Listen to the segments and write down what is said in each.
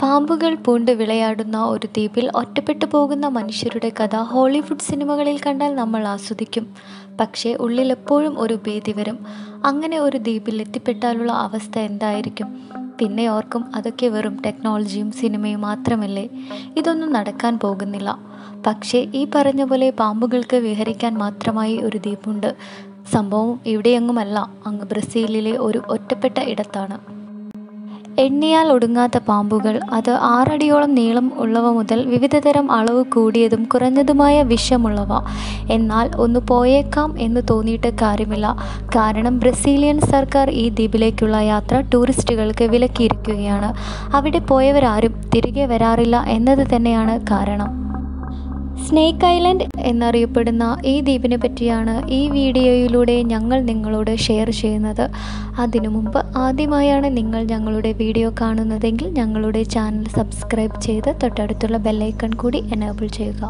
പാമ്പുകൾ പൂണ്ട് വിളയാടുന്ന ഒരു ദ്വീപിൽ ഒറ്റപ്പെട്ടു പോകുന്ന മനുഷ്യരുടെ കഥ ഹോളിവുഡ് സിനിമകളിൽ കണ്ടാൽ നമ്മൾ ആസ്വദിക്കും പക്ഷേ ഉള്ളിലെപ്പോഴും ഒരു ഭീതി വരും അങ്ങനെ ഒരു ദ്വീപിൽ എത്തിപ്പെട്ടാലുള്ള അവസ്ഥ എന്തായിരിക്കും പിന്നെ ഓർക്കും അതൊക്കെ വെറും ടെക്നോളജിയും സിനിമയും മാത്രമല്ലേ ഇതൊന്നും നടക്കാൻ പോകുന്നില്ല പക്ഷേ ഈ പറഞ്ഞ പോലെ പാമ്പുകൾക്ക് വിഹരിക്കാൻ മാത്രമായി ഒരു ദ്വീപുണ്ട് സംഭവം ഇവിടെയെങ്ങുമല്ല അങ്ങ് ബ്രസീലിലെ ഒരു ഒറ്റപ്പെട്ട ഇടത്താണ് എണ്ണിയാൽ ഒടുങ്ങാത്ത പാമ്പുകൾ അത് ആറടിയോളം നീളം ഉള്ളവ മുതൽ വിവിധതരം അളവ് കൂടിയതും കുറഞ്ഞതുമായ വിഷമുള്ളവ എന്നാൽ ഒന്ന് പോയേക്കാം എന്ന് തോന്നിയിട്ട് കാര്യമില്ല കാരണം ബ്രസീലിയൻ സർക്കാർ ഈ ദ്വീപിലേക്കുള്ള യാത്ര ടൂറിസ്റ്റുകൾക്ക് വിലക്കിയിരിക്കുകയാണ് അവിടെ പോയവരാരും തിരികെ വരാറില്ല എന്നത് തന്നെയാണ് കാരണം സ്നേക്ക് ഐലൻഡ് എന്നറിയപ്പെടുന്ന ഈ ദ്വീപിനെ പറ്റിയാണ് ഈ വീഡിയോയിലൂടെ ഞങ്ങൾ നിങ്ങളോട് ഷെയർ ചെയ്യുന്നത് അതിനു മുമ്പ് ആദ്യമായാണ് നിങ്ങൾ ഞങ്ങളുടെ വീഡിയോ കാണുന്നതെങ്കിൽ ഞങ്ങളുടെ ചാനൽ സബ്സ്ക്രൈബ് ചെയ്ത് തൊട്ടടുത്തുള്ള ബെല്ലൈക്കൺ കൂടി എനേബിൾ ചെയ്യുക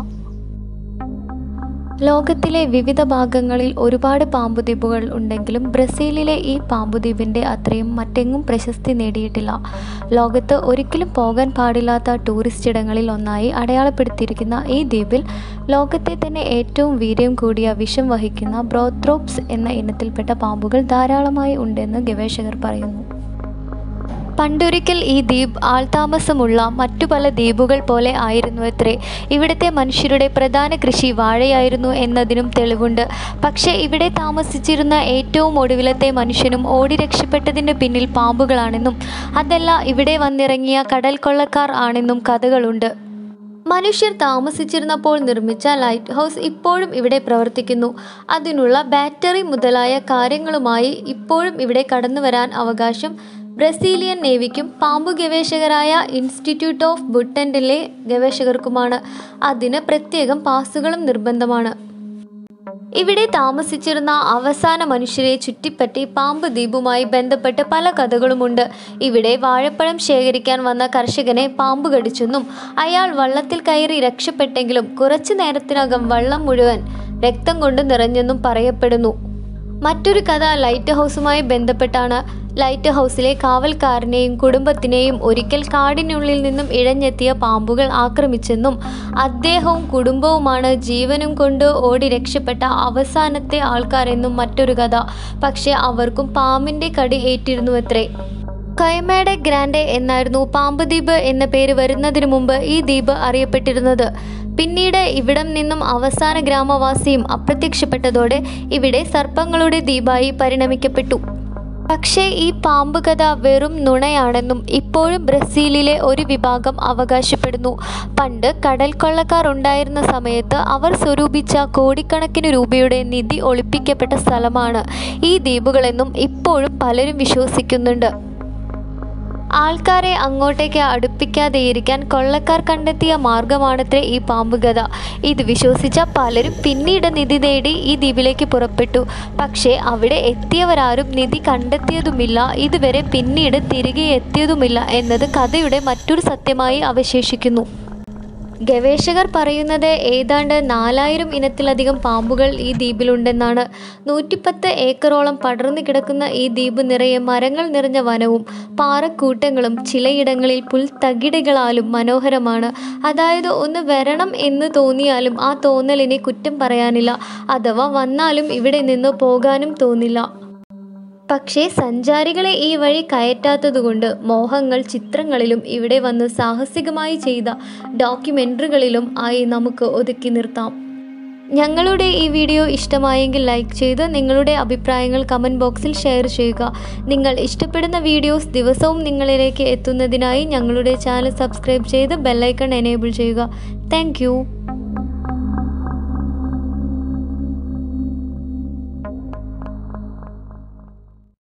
ലോകത്തിലെ വിവിധ ഭാഗങ്ങളിൽ ഒരുപാട് പാമ്പുദ്വീപുകൾ ഉണ്ടെങ്കിലും ബ്രസീലിലെ ഈ പാമ്പുദ്വീപിൻ്റെ അത്രയും മറ്റെങ്ങും പ്രശസ്തി നേടിയിട്ടില്ല ലോകത്ത് ഒരിക്കലും പോകാൻ പാടില്ലാത്ത ടൂറിസ്റ്റ് ഇടങ്ങളിൽ ഒന്നായി അടയാളപ്പെടുത്തിയിരിക്കുന്ന ഈ ദ്വീപിൽ ലോകത്തെ തന്നെ ഏറ്റവും വീര്യം കൂടിയ വിഷം വഹിക്കുന്ന ബ്രോത്രോപ്സ് എന്ന ഇനത്തിൽപ്പെട്ട പാമ്പുകൾ ധാരാളമായി ഉണ്ടെന്ന് ഗവേഷകർ പറയുന്നു പണ്ടൊരിക്കൽ ഈ ദ്വീപ് ആൾതാമസമുള്ള മറ്റു പല ദ്വീപുകൾ പോലെ ആയിരുന്നു അത്രേ ഇവിടുത്തെ മനുഷ്യരുടെ പ്രധാന കൃഷി വാഴയായിരുന്നു എന്നതിനും തെളിവുണ്ട് പക്ഷേ ഇവിടെ താമസിച്ചിരുന്ന ഏറ്റവും ഒടുവിലത്തെ മനുഷ്യനും ഓടി രക്ഷപ്പെട്ടതിൻ്റെ പിന്നിൽ പാമ്പുകളാണെന്നും അതല്ല ഇവിടെ വന്നിറങ്ങിയ കടൽ കൊള്ളക്കാർ ആണെന്നും കഥകളുണ്ട് മനുഷ്യർ താമസിച്ചിരുന്നപ്പോൾ നിർമ്മിച്ച ലൈറ്റ് ഹൗസ് ഇപ്പോഴും ഇവിടെ പ്രവർത്തിക്കുന്നു അതിനുള്ള ബാറ്ററി മുതലായ കാര്യങ്ങളുമായി ഇപ്പോഴും ഇവിടെ കടന്നു വരാൻ അവകാശം ബ്രസീലിയൻ നേവിക്കും പാമ്പു ഗവേഷകരായ ഇൻസ്റ്റിറ്റ്യൂട്ട് ഓഫ് ബുട്ടൻഡിലെ ഗവേഷകർക്കുമാണ് അതിന് പ്രത്യേകം പാസുകളും നിർബന്ധമാണ് ഇവിടെ താമസിച്ചിരുന്ന അവസാന മനുഷ്യരെ ചുറ്റിപ്പറ്റി പാമ്പ് ദ്വീപുമായി ബന്ധപ്പെട്ട് പല കഥകളുമുണ്ട് ഇവിടെ വാഴപ്പഴം ശേഖരിക്കാൻ വന്ന കർഷകനെ പാമ്പ് കടിച്ചെന്നും അയാൾ വള്ളത്തിൽ കയറി രക്ഷപ്പെട്ടെങ്കിലും കുറച്ചു നേരത്തിനകം വള്ളം മുഴുവൻ രക്തം കൊണ്ട് നിറഞ്ഞെന്നും പറയപ്പെടുന്നു മറ്റൊരു കഥ ലൈറ്റ് ഹൗസുമായി ബന്ധപ്പെട്ടാണ് ലൈറ്റ് ഹൗസിലെ കാവൽക്കാരനെയും കുടുംബത്തിനെയും ഒരിക്കൽ കാടിനുള്ളിൽ നിന്നും ഇഴഞ്ഞെത്തിയ പാമ്പുകൾ ആക്രമിച്ചെന്നും അദ്ദേഹവും കുടുംബവുമാണ് ജീവനും കൊണ്ട് ഓടി രക്ഷപ്പെട്ട അവസാനത്തെ ആൾക്കാരെന്നും മറ്റൊരു കഥ പക്ഷെ അവർക്കും പാമ്പിൻ്റെ കടി ഏറ്റിരുന്നുവത്രേ കൈമേഡ ഗ്രാൻഡെ എന്നായിരുന്നു പാമ്പ് ദ്വീപ് എന്ന പേര് വരുന്നതിനു മുമ്പ് ഈ ദ്വീപ് അറിയപ്പെട്ടിരുന്നത് പിന്നീട് ഇവിടം നിന്നും അവസാന ഗ്രാമവാസിയും അപ്രത്യക്ഷപ്പെട്ടതോടെ ഇവിടെ സർപ്പങ്ങളുടെ ദ്വീപായി പരിണമിക്കപ്പെട്ടു പക്ഷേ ഈ പാമ്പ് കഥ വെറും നുണയാണെന്നും ഇപ്പോഴും ബ്രസീലിലെ ഒരു വിഭാഗം അവകാശപ്പെടുന്നു പണ്ട് കടൽ കൊള്ളക്കാർ ഉണ്ടായിരുന്ന സമയത്ത് അവർ സ്വരൂപിച്ച കോടിക്കണക്കിന് രൂപയുടെ നിധി ഒളിപ്പിക്കപ്പെട്ട സ്ഥലമാണ് ഈ ദ്വീപുകളെന്നും ഇപ്പോഴും പലരും വിശ്വസിക്കുന്നുണ്ട് ആൾക്കാരെ അങ്ങോട്ടേക്ക് അടുപ്പിക്കാതെയിരിക്കാൻ കൊള്ളക്കാർ കണ്ടെത്തിയ മാർഗമാണത്രേ ഈ പാമ്പുകഥ ഇത് വിശ്വസിച്ച പലരും പിന്നീട് നിധി നേടി ഈ ദ്വീപിലേക്ക് പുറപ്പെട്ടു പക്ഷേ അവിടെ എത്തിയവരാരും നിധി കണ്ടെത്തിയതുമില്ല ഇതുവരെ പിന്നീട് തിരികെ എത്തിയതുമില്ല എന്നത് കഥയുടെ മറ്റൊരു സത്യമായി അവശേഷിക്കുന്നു ഗവേഷകർ പറയുന്നത് ഏതാണ്ട് നാലായിരം ഇനത്തിലധികം പാമ്പുകൾ ഈ ദ്വീപിലുണ്ടെന്നാണ് നൂറ്റിപ്പത്ത് ഏക്കറോളം പടർന്നു കിടക്കുന്ന ഈ ദ്വീപ് നിറയെ മരങ്ങൾ നിറഞ്ഞ വനവും പാറക്കൂട്ടങ്ങളും ചിലയിടങ്ങളിൽ പുൽത്തകിടികളാലും മനോഹരമാണ് അതായത് ഒന്ന് വരണം എന്ന് തോന്നിയാലും ആ തോന്നലിനെ കുറ്റം പറയാനില്ല അഥവാ വന്നാലും ഇവിടെ നിന്ന് പോകാനും തോന്നില്ല പക്ഷേ സഞ്ചാരികളെ ഈ വഴി കയറ്റാത്തതുകൊണ്ട് മോഹങ്ങൾ ചിത്രങ്ങളിലും ഇവിടെ വന്ന് സാഹസികമായി ചെയ്ത ഡോക്യുമെൻ്ററികളിലും ആയി നമുക്ക് ഒതുക്കി നിർത്താം ഞങ്ങളുടെ ഈ വീഡിയോ ഇഷ്ടമായെങ്കിൽ ലൈക്ക് ചെയ്ത് നിങ്ങളുടെ അഭിപ്രായങ്ങൾ കമൻറ്റ് ബോക്സിൽ ഷെയർ ചെയ്യുക നിങ്ങൾ ഇഷ്ടപ്പെടുന്ന വീഡിയോസ് ദിവസവും നിങ്ങളിലേക്ക് എത്തുന്നതിനായി ഞങ്ങളുടെ ചാനൽ സബ്സ്ക്രൈബ് ചെയ്ത് ബെല്ലൈക്കൺ എനേബിൾ ചെയ്യുക താങ്ക്